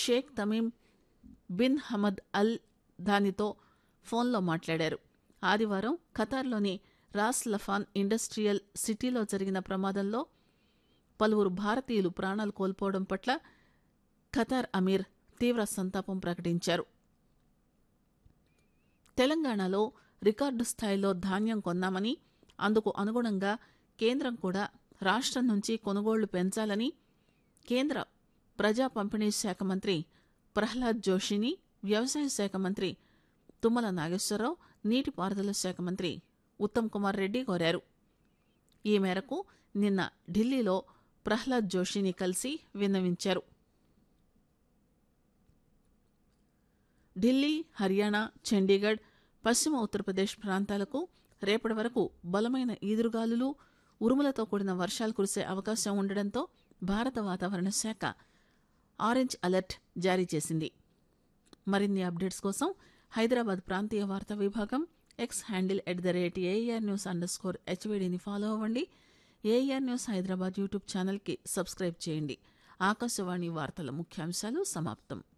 Sheikh Tamim bin Hamad Al ధానితో ఫోన్లో మాట్లాడారు ఆదివారం ఖతార్లోని రాస్ లఫాన్ ఇండస్ట్రియల్ సిటీలో జరిగిన ప్రమాదంలో పలువురు భారతీయులు ప్రాణాలు కోల్పోవడం పట్ల ఖతార్ అమీర్ తీవ్ర సంతాపం ప్రకటించారు తెలంగాణలో రికార్డు స్థాయిలో ధాన్యం కొన్నామని అందుకు అనుగుణంగా కేంద్రం కూడా రాష్ట్రం నుంచి కొనుగోళ్లు పెంచాలని కేంద్ర ప్రజా పంపిణీ శాఖ మంత్రి ప్రహ్లాద్ జోషిని వ్యవసాయ శాఖ మంత్రి తుమ్మల నాగేశ్వరరావు నీటిపారుదల శాఖ మంత్రి ఉత్తమ్ కుమార్ రెడ్డి కోరారు ఈ మేరకు నిన్న ఢిల్లీలో ప్రహ్లాద్ జోషిని కలిసి విన్నవించారు ఢిల్లీ హర్యానా చండీగఢ్ పశ్చిమ ఉత్తరప్రదేశ్ ప్రాంతాలకు రేపటి వరకు బలమైన ఈదురుగాలులు ఉరుములతో కూడిన వర్షాలు కురిసే అవకాశం ఉండడంతో భారత వాతావరణ శాఖ ఆరెంజ్ అలర్ట్ జారీ చేసింది మరిన్ని అప్డేట్స్ కోసం హైదరాబాద్ ప్రాంతీయ వార్తా విభాగం X handle at the rate AR news underscore స్కోర్ హెచ్వీడీని ఫాలో అవ్వండి ఏఆర్ న్యూస్ హైదరాబాద్ యూట్యూబ్ ఛానల్కి సబ్స్క్రైబ్ చేయండి ఆకాశవాణి వార్తల ముఖ్యాంశాలు సమాప్తం